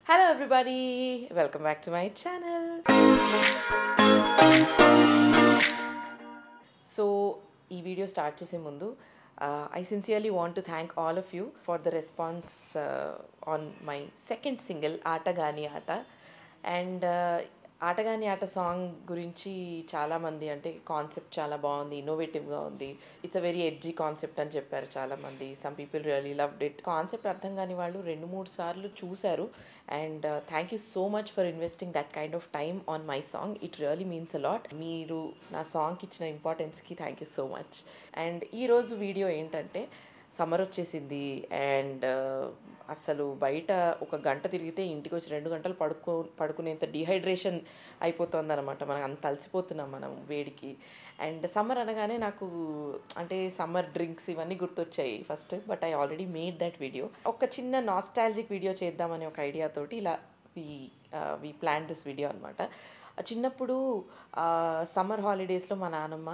Hello, everybody. Welcome back to my channel. So ఈ video start చేసే ముందు I sincerely want to thank all of you for the response on my second single ఆటగాని ఆట and ఆటగాని ఆట song గురించి చాలామంది అంటే కాన్సెప్ట్ చాలా బాగుంది ఇన్నోవేటివ్గా ఉంది it's a very edgy concept అని చెప్పారు చాలామంది some people really loved it concept అర్థం కాని వాళ్ళు రెండు మూడు సార్లు చూశారు and thank you so much for investing that kind of time on my song it really means a lot మీరు నా సాంగ్కి ఇచ్చిన ఇంపార్టెన్స్కి thank you so much and ఈరోజు వీడియో ఏంటంటే సమ్మర్ వచ్చేసింది అండ్ అసలు బయట ఒక గంట తిరిగితే ఇంటికి వచ్చి రెండు గంటలు పడుకో పడుకునేంత డిహైడ్రేషన్ అయిపోతుంది అనమాట మనం అంత అలసిపోతున్నాం మనం వేడికి అండ్ సమ్మర్ అనగానే నాకు అంటే సమ్మర్ డ్రింక్స్ ఇవన్నీ గుర్తొచ్చాయి first but I already made that video ఒక చిన్న నాస్టాలజిక్ వీడియో చేద్దామనే ఒక ఐడియా తోటి ఇలా we we plan this video అనమాట చిన్నప్పుడు సమ్మర్ హాలిడేస్లో మా నాన్నమ్మ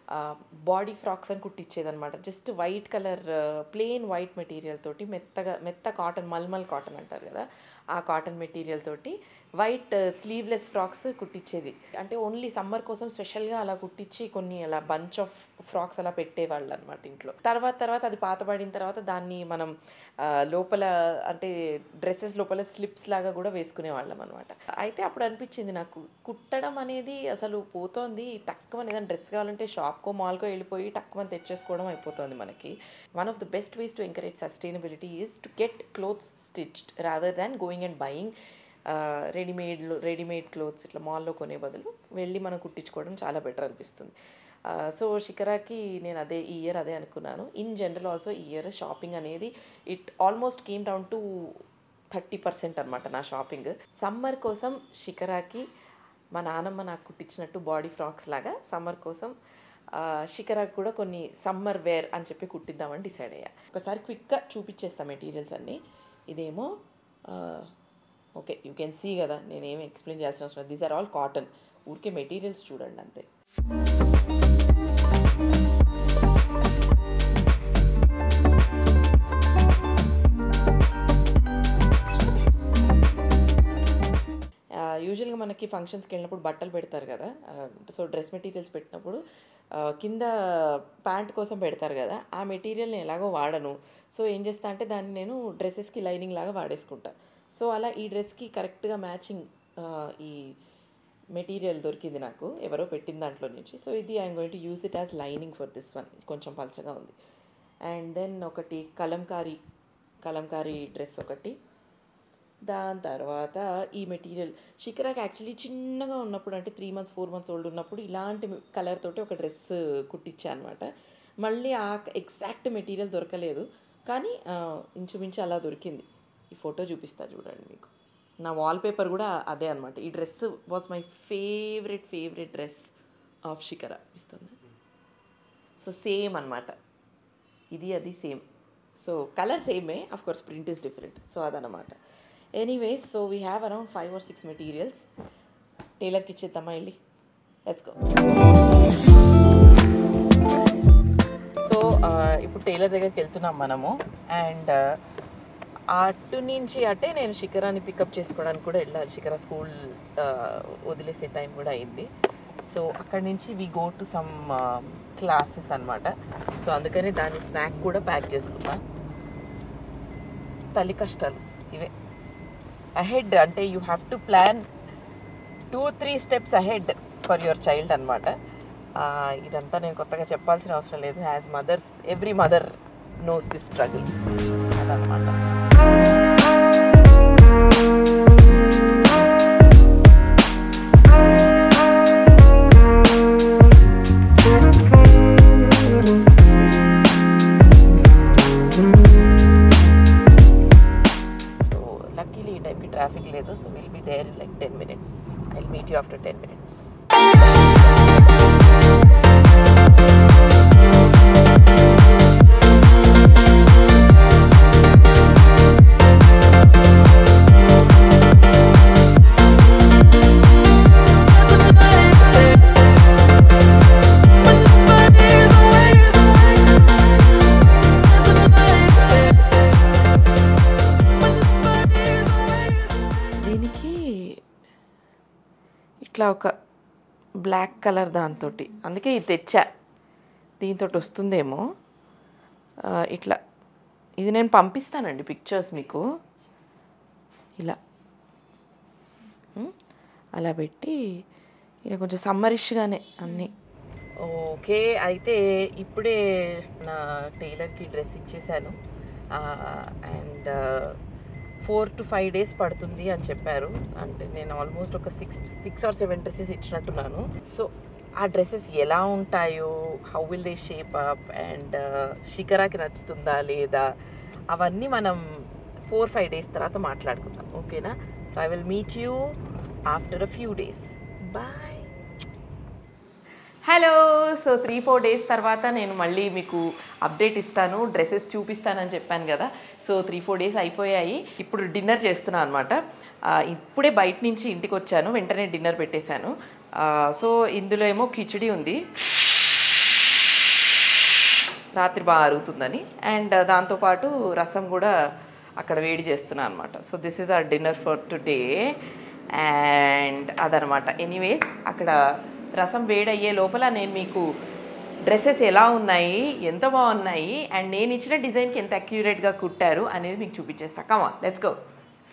బాడీ ఫ్రాక్స్ అని కుట్టించేదనమాట just white colour plain white material తోటి మెత్తగా మెత్త కాటన్ మల్మల్ కాటన్ అంటారు కదా ఆ కాటన్ మెటీరియల్ తోటి వైట్ స్లీవ్లెస్ ఫ్రాక్స్ కుట్టించేది అంటే ఓన్లీ సమ్మర్ కోసం స్పెషల్గా అలా కుట్టించి కొన్ని అలా బంచ్ ఆఫ్ ఫ్రాక్స్ అలా పెట్టేవాళ్ళు అనమాట ఇంట్లో తర్వాత తర్వాత అది పాతబడిన తర్వాత దాన్ని మనం లోపల అంటే డ్రెస్సెస్ లోపల స్లిప్స్ లాగా కూడా వేసుకునేవాళ్ళం అనమాట అయితే అప్పుడు అనిపించింది నాకు కుట్టడం అనేది అసలు పోతోంది తక్కువ ఏదైనా డ్రెస్ కావాలంటే షాప్కో మాల్కో వెళ్ళిపోయి తక్కువ తెచ్చేసుకోవడం అయిపోతుంది మనకి one of the best ways to encourage sustainability is to get clothes stitched rather than going and buying readymade readymade clothes ఇట్లా మాల్లో కొనే బదులు వెళ్ళి మనం కుట్టించుకోవడం చాలా బెటర్ అనిపిస్తుంది సో శిఖరాకి నేను అదే ఈ ఇయర్ అదే అనుకున్నాను ఇన్ జనరల్ ఆల్సో ఈ ఇయర్ షాపింగ్ అనేది it almost came down to thirty percent అనమాట నా షాపింగ్ సమ్మర్ కోసం శిఖరాకి మా నానమ్మ నాకు కుట్టించినట్టు బాడీ ఫ్రాక్స్ లాగా సమ్మర్ కోసం శిఖరాకి కూడా కొన్ని సమ్మర్ వేర్ అని చెప్పి కుట్టిద్దామని డిసైడ్ అయ్యా ఒకసారి క్విక్గా చూపించేస్తా మెటీరియల్స్ అన్నీ ఇదేమో ఓకే యూ కెన్ సీ కదా నేనేమి ఎక్స్ప్లెయిన్ చేయాల్సిన అవసరం దీస్ ఆర్ ఆల్ కాటన్ ఊరికే మెటీరియల్స్ చూడండి అంతే యూజువల్గా మనకి ఫంక్షన్స్కి వెళ్ళినప్పుడు బట్టలు పెడతారు కదా సో డ్రెస్ మెటీరియల్స్ పెట్టినప్పుడు కింద ప్యాంట్ కోసం పెడతారు కదా ఆ మెటీరియల్ని ఎలాగో వాడను సో ఏం చేస్తా అంటే దాన్ని నేను డ్రెస్సెస్కి లైనింగ్ లాగా వాడేసుకుంటా సో అలా ఈ డ్రెస్కి కరెక్ట్గా మ్యాచింగ్ ఈ మెటీరియల్ దొరికింది నాకు ఎవరో పెట్టిన దాంట్లో నుంచి సో ఇది I'm going to use it as lining for this one కొంచెం పలచగా ఉంది అండ్ దెన్ ఒకటి కలంకారీ కలంకారీ డ్రెస్ ఒకటి దాని తర్వాత ఈ మెటీరియల్ శిఖరాకి యాక్చువల్లీ చిన్నగా ఉన్నప్పుడు అంటే three months four months old ఉన్నప్పుడు ఇలాంటి కలర్ తోటి ఒక డ్రెస్ కుట్టించా అనమాట మళ్ళీ ఆ ఎగ్జాక్ట్ మెటీరియల్ దొరకలేదు కానీ ఇంచుమించు అలా దొరికింది ఈ ఫోటో చూపిస్తా చూడండి మీకు నా వాల్పేపర్ కూడా అదే అనమాట ఈ dress was my favourite favourite dress of Shikhara ఇస్తుంది సో సేమ్ అనమాట ఇది అది సేమ్ సో కలర్ సేమే of course print is different so అదనమాట anyways so we have around five or six materials టైలర్కి ఇచ్చేద్దామా వెళ్ళి లెట్స్ గో సో ఇప్పుడు టైలర్ దగ్గరికి వెళ్తున్నాం మనము అండ్ అటు నుంచి అంటే నేను శిఖరాన్ని పికప్ చేసుకోవడానికి కూడా వెళ్ళాలి శిఖర స్కూల్ వదిలేసే టైం కూడా అయింది సో అక్కడి నుంచి we go to some classes అనమాట సో అందుకని దాని స్నాక్ కూడా ప్యాక్ చేసుకున్నా తల్లి కష్టాలు ఇవే అహెడ్ అంటే you have to plan two three steps ahead for your child అనమాట ఇదంతా నేను కొత్తగా చెప్పాల్సిన అవసరం లేదు as mothers every mother knows this struggle అదనమాట లక్కీలీ ఈ టైంకి ట్రాఫిక్ లేదు so will be there in like ten minutes I meet you after ten minutes దీనికి ఇట్లా ఒక బ్లాక్ కలర్ దాంతో అందుకే ఇది తెచ్చా దీంతో వస్తుందేమో ఆ, ఇట్లా ఇది నేను పంపిస్తానండి పిక్చర్స్ మీకు ఇలా ఉమ్, అలా పెట్టి ఇక కొంచెం సమ్మరిష్గానే అన్నీ ఓకే అయితే ఇప్పుడే నా టైలర్కి డ్రెస్ ఇచ్చేసాను and four to five days పడుతుంది అని చెప్పారు అంటే నేను ఆల్మోస్ట్ ఒక six six or seven dresses ఇచ్చినట్టున్నాను సో ఆ డ్రెస్సెస్ ఎలా ఉంటాయో how will they shape up and షికరాకి నచ్చుతుందా లేదా అవన్నీ మనం ఫోర్ ఫైవ్ డేస్ తర్వాత మాట్లాడుకుందాం ఓకేనా so I will meet you after a few days bye hello so three four days తర్వాత నేను మళ్ళీ మీకు అప్డేట్ ఇస్తాను డ్రెస్సెస్ చూపిస్తానని చెప్పాను కదా సో త్రీ ఫోర్ డేస్ అయిపోయాయి ఇప్పుడు డిన్నర్ చేస్తున్నాను అనమాట ఇప్పుడే బయట నుంచి ఇంటికి వచ్చాను వెంటనే డిన్నర్ పెట్టేశాను ఆ, సో ఇందులో ఏమో కిచిడి ఉంది రాత్రి బాగా అరుగుతుందని అండ్ దాంతోపాటు రసం కూడా అక్కడ వేడి చేస్తున్నాను అనమాట so this is our dinner for today and అదనమాట ఎనీవేస్ అక్కడ రసం వేడి అయ్యే లోపల నేను మీకు డ్రెస్సెస్ ఎలా ఉన్నాయి ఎంత బాగున్నాయి అండ్ నేను ఇచ్చిన డిజైన్కి ఎంత అక్యురేట్గా కుట్టారు అనేది మీకు చూపించేస్తా కమా లెట్స్ గో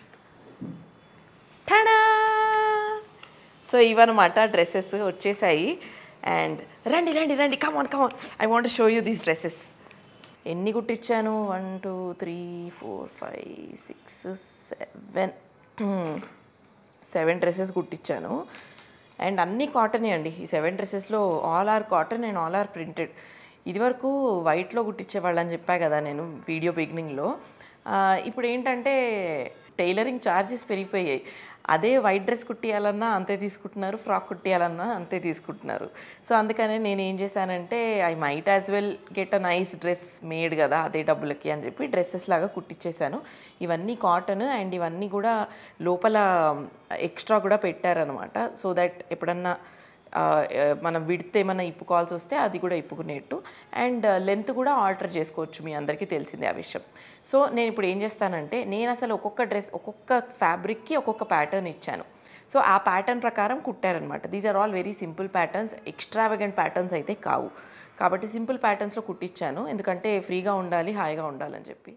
టడా సో ఇవన్నమాట డ్రెస్సెస్ వచ్చేసాయి అండ్ రండి రండి రండి come on come on I want show you these dresses ఎన్ని కుట్టించాను one two three four five six seven seven dresses కుట్టించాను అండ్ అన్నీ కాటనే అండి ఈ సెవెన్ డ్రెస్సెస్లో all are cotton and all are printed ఇదివరకు వైట్లో కుట్టించేవాళ్ళు అని చెప్పా కదా నేను వీడియో బిగినింగ్లో ఇప్పుడు ఏంటంటే టైలరింగ్ ఛార్జెస్ పెరిగిపోయాయి అదే వైట్ డ్రెస్ కుట్టియాలన్నా అంతే తీసుకుంటున్నారు ఫ్రాక్ కుట్టియాలన్నా అంతే తీసుకుంటున్నారు సో అందుకనే నేను ఏం చేశానంటే I might as well get a nice dress made కదా అదే డబ్బులకి అని చెప్పి డ్రెస్సెస్ లాగా కుట్టించేశాను ఇవన్నీ కాటన్ అండ్ ఇవన్నీ కూడా లోపల ఎక్స్ట్రా కూడా పెట్టారనమాట సో దట్ ఎప్పుడన్నా ఆ, ఆ, మనం విడితే ఏమైనా ఇప్పుకోవాల్సి వస్తే అది కూడా ఇప్పుకునేట్టు అండ్ లెంత్ కూడా ఆల్టర్ చేసుకోవచ్చు మీ అందరికీ తెలిసిందే ఆ విషయం సో నేను ఇప్పుడు ఏం చేస్తానంటే నేను అసలు ఒక్కొక్క డ్రెస్ ఒక్కొక్క ఫ్యాబ్రిక్కి ఒక్కొక్క ప్యాటర్న్ ఇచ్చాను సో ఆ ప్యాటర్న్ ప్రకారం కుట్టారనమాట these are all very simple patterns extravagant patterns అయితే కావు కాబట్టి సింపుల్ ప్యాటర్న్స్లో కుట్టించాను ఎందుకంటే ఫ్రీగా ఉండాలి హాయిగా ఉండాలని చెప్పి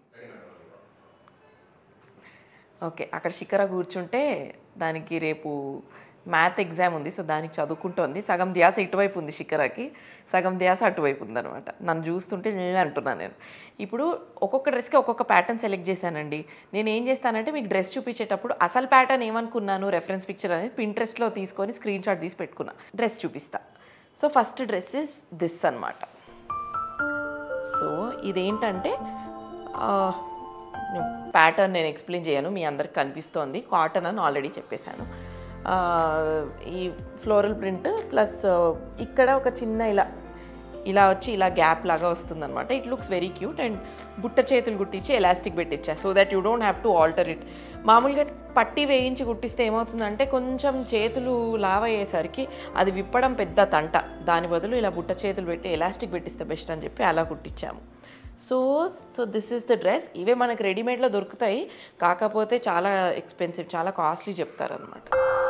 ఓకే అక్కడ శిఖర కూర్చుంటే దానికి రేపు మ్యాథ్ ఎగ్జామ్ ఉంది సో దానికి చదువుకుంటోంది సగం ధ్యాస ఇటువైపు ఉంది శిఖరకి సగం ధ్యాస అటువైపు ఉందనమాట నన్ను చూస్తుంటే నేను అంటున్నాను నేను ఇప్పుడు ఒక్కొక్క డ్రెస్కి ఒక్కొక్క ప్యాటర్న్ సెలెక్ట్ చేశానండి నేను ఏం చేస్తానంటే మీకు డ్రెస్ చూపించేటప్పుడు అసలు ప్యాటర్న్ ఏమనుకున్నాను రెఫరెన్స్ పిక్చర్ అనేది పింట్రెస్ట్లో తీసుకొని స్క్రీన్ షాట్ తీసి పెట్టుకున్నా డ్రెస్ చూపిస్తా so first dress is this అనమాట సో ఇదేంటంటే ప్యాటర్న్ నేను ఎక్స్ప్లెయిన్ చేయను మీ అందరికి కనిపిస్తోంది కాటన్ అని ఆల్రెడీ చెప్పేశాను ఆ, ఈ ఫ్లోరల్ ప్రింట్ ప్లస్ ఇక్కడ ఒక చిన్న ఇలా ఇలా వచ్చి ఇలా గ్యాప్ లాగా వస్తుంది అనమాట it looks very cute and బుట్ట చేతులు కుట్టించి ఎలాస్టిక్ పెట్టించా so that you don't have to alter it మామూలుగా పట్టి వేయించి కుట్టిస్తే ఏమవుతుందంటే కొంచెం చేతులు లావ్ అయ్యేసరికి అది విప్పడం పెద్ద తంట దాని బదులు ఇలా బుట్ట చేతులు పెట్టి ఎలాస్టిక్ పెట్టిస్తే బెస్ట్ అని చెప్పి అలా కుట్టించాము so so this is the dress ఇవే మనకు రెడీమేడ్లో దొరుకుతాయి కాకపోతే చాలా ఎక్స్పెన్సివ్ చాలా కాస్ట్లీ చెప్తారనమాట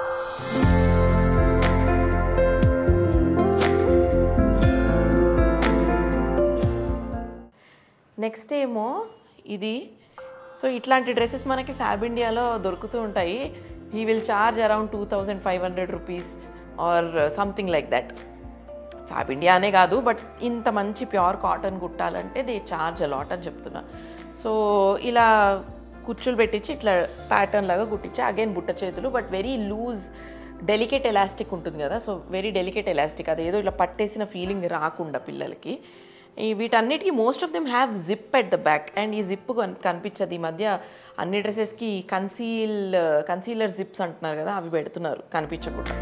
నెక్స్ట్ ఏమో ఇది సో ఇట్లాంటి డ్రెస్సెస్ మనకి ఫ్యాబ్ ఇండియాలో దొరుకుతూ ఉంటాయి he will charge around two thousand five hundred rupees or something like that Fab India అనే కాదు బట్ ఇంత మంచి ప్యూర్ కాటన్ కుట్టాలంటే దే చార్జ్ అలాట్ అని చెప్తున్నా సో ఇలా కుచ్చులు పెట్టించి ఇట్లా ప్యాటర్న్ లాగా కుట్టించి అగైన్ బుట్ట చేతులు but very loose delicate elastic ఉంటుంది కదా సో వెరీ డెలికేట్ ఎలాస్టిక్ అదేదో ఇలా పట్టేసిన ఫీలింగ్ రాకుండా పిల్లలకి ఈ వీటన్నిటికీ most of them have zip at the back and ఈ జిప్ కనిపించదు ఈ మధ్య అన్ని డ్రెస్సెస్కి కన్సీల్ కన్సీలర్ జిప్స్ అంటున్నారు కదా అవి పెడుతున్నారు కనిపించకుండా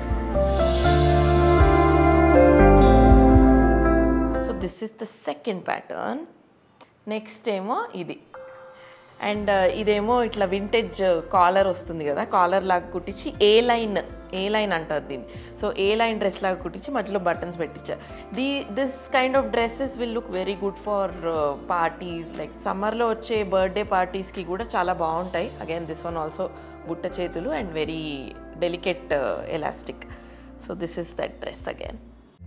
so this is the second pattern next ఏమో ఇది అండ్ ఇదేమో ఇట్లా వింటేజ్ కాలర్ వస్తుంది కదా కాలర్ లాగా కుట్టించి ఏ లైన్ ఏ లైన్ అంటారు దీన్ని సో ఏ లైన్ డ్రెస్ లాగా కుట్టించి మధ్యలో బటన్స్ పెట్టించారు the this kind of dresses will look very good for parties like సమ్మర్లో వచ్చే బర్త్డే పార్టీస్కి కూడా చాలా బాగుంటాయి అగైన్ దిస్ వన్ ఆల్సో బుట్ట చేతులు and very delicate elastic so this is that dress again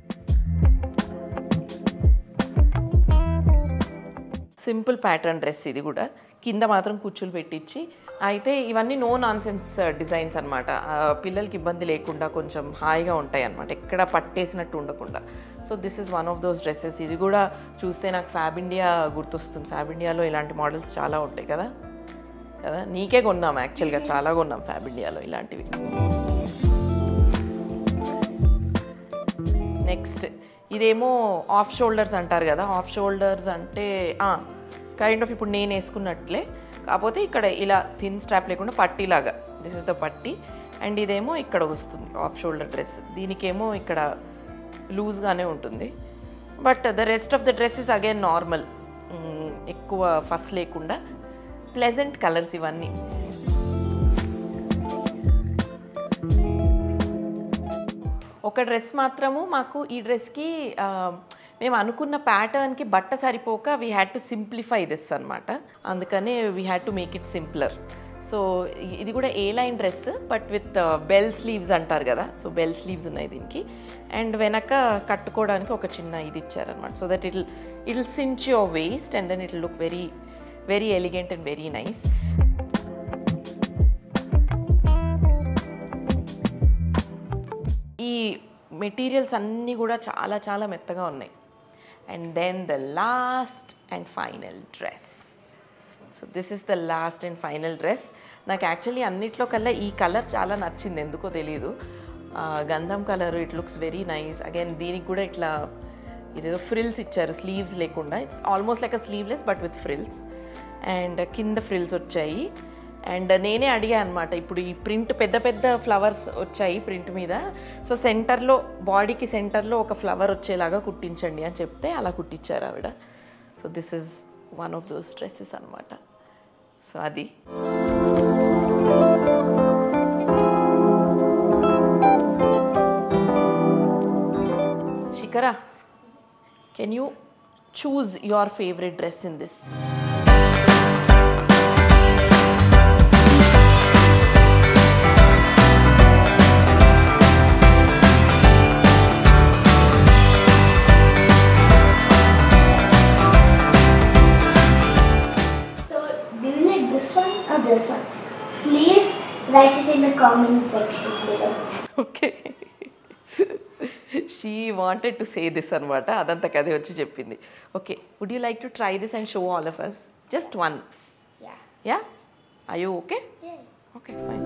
simple pattern dress ఇది కూడా కింద మాత్రం కుచ్చులు పెట్టించి అయితే ఇవన్నీ నో నాన్ సెన్స్ డిజైన్స్ అనమాట పిల్లలకి ఇబ్బంది లేకుండా కొంచెం హాయిగా ఉంటాయి అనమాట ఎక్కడ పట్టేసినట్టు ఉండకుండా so this is one of those dresses ఇది కూడా చూస్తే నాకు ఫ్యాబ్ ఇండియా గుర్తొస్తుంది ఫ్యాబ్ ఇండియాలో ఇలాంటి మోడల్స్ చాలా ఉంటాయి కదా కదా నీకే కొన్నాం యాక్చువల్గా చాలా కొన్నాం ఫ్యాబ్ ఇండియాలో ఇలాంటివి నెక్స్ట్ ఇదేమో ఆఫ్ షోల్డర్స్ అంటారు కదా ఆఫ్ షోల్డర్స్ అంటే కైండ్ ఆఫ్ ఇప్పుడు నేను వేసుకున్నట్లే కాకపోతే ఇక్కడ ఇలా థిన్ స్ట్రాప్ లేకుండా పట్టీలాగా దిస్ ఇస్ ద పట్టీ అండ్ ఇదేమో ఇక్కడ వస్తుంది ఆఫ్ షోల్డర్ డ్రెస్ దీనికేమో ఇక్కడ లూజ్గానే ఉంటుంది but the rest of the dress is again normal ఎక్కువ ఫస్ లేకుండా ప్లెజెంట్ కలర్స్ ఇవన్నీ ఒక డ్రెస్ మాత్రము మాకు ఈ డ్రెస్కి ఆ, మేము అనుకున్న ప్యాటర్న్కి బట్ట సరిపోక we had to simplify this అనమాట అందుకనే we had to make it simpler so ఇది కూడా A line dress but with bell sleeves అంటారు కదా సో బెల్ స్లీవ్స్ ఉన్నాయి దీనికి అండ్ వెనక కట్టుకోవడానికి ఒక చిన్న ఇది ఇచ్చారనమాట so that it it cinch your waist and then it look very very elegant and very nice ఈ మెటీరియల్స్ అన్నీ కూడా చాలా చాలా మెత్తగా ఉన్నాయి and then the last and final dress so this is the last and final dress నాకు actually అన్నిట్లో కల్లా ఈ కలర్ చాలా నచ్చింది ఎందుకో తెలియదు ఆ, గంధం colour it looks very nice again దీనికి కూడా ఇట్లా ఇదేదో ఫ్రిల్స్ ఇచ్చారు స్లీవ్స్ లేకుండా it's almost like a sleeveless but with frills and కింద ఫ్రిల్స్ వచ్చాయి అండ్ నేనే అడిగా అనమాట ఇప్పుడు ఈ ప్రింట్ పెద్ద పెద్ద ఫ్లవర్స్ వచ్చాయి ప్రింట్ మీద సో సెంటర్లో బాడీకి సెంటర్లో ఒక ఫ్లవర్ వచ్చేలాగా కుట్టించండి అని చెప్తే అలా కుట్టించారు ఆవిడ so this is one of those dresses అనమాట సో అది Shikhara can you choose your favourite dress in this So, do you like this one or this one? Please write it in the comment section below. Okay she wanted to say this అనమాట అదంతా కదే వచ్చి చెప్పింది okay would you like to try this and show all of us just one Yeah. Yeah I you okay Yeah. Okay fine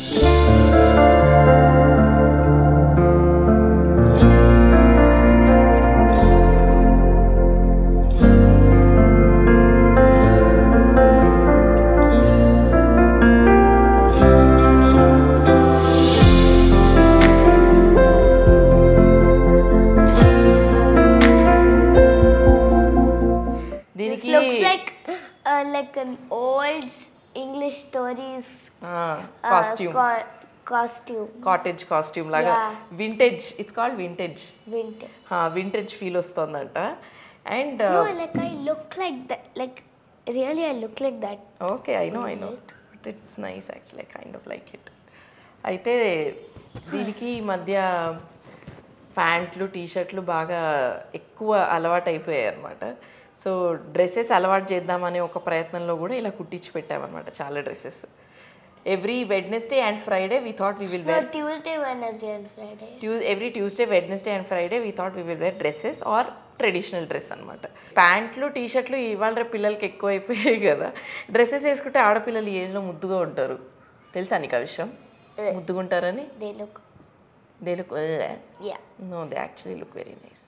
This దీనికి looks like uh, like an old English stories uh, costume co- costume cottage costume లాగా Yeah. Vintage it's called vintage vintage. Vintage feel వస్తుందంట and No, like I look like that. Like really, I look like that. Okay I know I know but it's nice actually kind of like it అయితే దీనికి ఈ మధ్య ప్యాంట్లు టీషర్ట్లు బాగా ఎక్కువ అలవాటు అయిపోయాయి అనమాట సో డ్రెస్సెస్ అలవాటు చేద్దామనే ఒక ప్రయత్నంలో కూడా ఇలా కుట్టించి పెట్టామన్నమాట చాలా dresses every Wednesday and Friday we thought we will No, wear Tuesday, Wednesday, and Friday. Tues every Tuesday Wednesday and Friday we thought we will wear dresses are traditional dress అనమాట ప్యాంట్లు టీ షర్ట్లు ఇవాళ రేపు పిల్లలకి ఎక్కువ అయిపోయాయి కదా dresses వేసుకుంటే ఆడపిల్లలు ఈ ఏజ్లో ముద్దుగా ఉంటారు తెలుసా నీకు ఆ విషయం ముద్దుగా ఉంటారని They look. They look Yeah. No they actually look very nice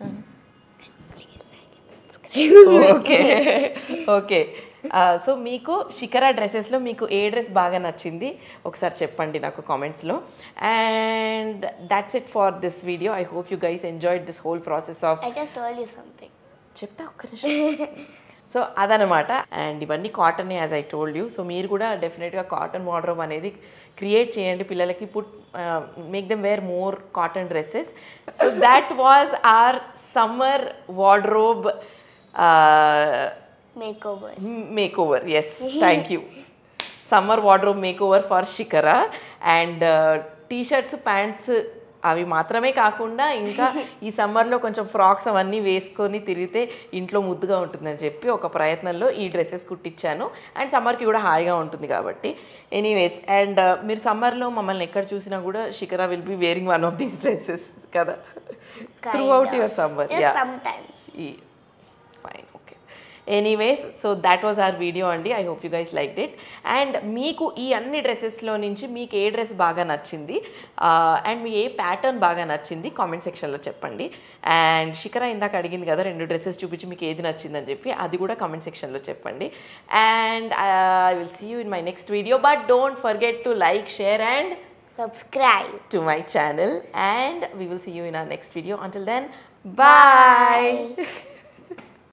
Please like and subscribe. Okay okay so మీకు శిఖరా డ్రెస్సెస్లో మీకు ఏ డ్రెస్ బాగా నచ్చింది ఒకసారి చెప్పండి నాకు కామెంట్స్లో and that's it for this video I hope you guys enjoyed this whole process of I just told you something. చెప్తా ఒక్క నిమిషం సో అదనమాట అండ్ ఇవన్నీ cotton as I told you so మీరు కూడా డెఫినెట్గా కాటన్ వార్డ్రోబ్ అనేది క్రియేట్ చేయండి పిల్లలకి put make them wear more cotton dresses so that was our summer wardrobe Makeover. Makeover yes thank you summer wardrobe makeover for Shikhara and T shirts pants అవి మాత్రమే కాకుండా ఇంకా ఈ సమ్మర్లో కొంచెం ఫ్రాక్స్ అవన్నీ వేసుకొని తిరిగితే ఇంట్లో ముద్దుగా ఉంటుందని చెప్పి ఒక ప్రయత్నంలో ఈ డ్రెస్సెస్ కుట్టించాను అండ్ సమ్మర్కి కూడా హాయిగా ఉంటుంది కాబట్టి ఎనీవేస్ అండ్ మీరు సమ్మర్లో మమ్మల్ని ఎక్కడ చూసినా కూడా Shikhara will be wearing one of these dresses కదా throughout your summer Just sometimes. ఈ fine okay anyways so that was our video అండి I hope you guys like it and మీకు ఈ అన్ని డ్రెస్సెస్లో నుంచి మీకు ఏ డ్రెస్ బాగా నచ్చింది అండ్ మీ ఏ ప్యాటర్న్ బాగా నచ్చింది కామెంట్ సెక్షన్లో చెప్పండి అండ్ శిఖర ఇందాక అడిగింది కదా రెండు డ్రెస్సెస్ చూపించి మీకు ఏది నచ్చిందని చెప్పి అది కూడా కామెంట్ సెక్షన్లో చెప్పండి and I will see you in my next video but don't forget to like share and Subscribe. to my channel and we will see you in our next video until then bye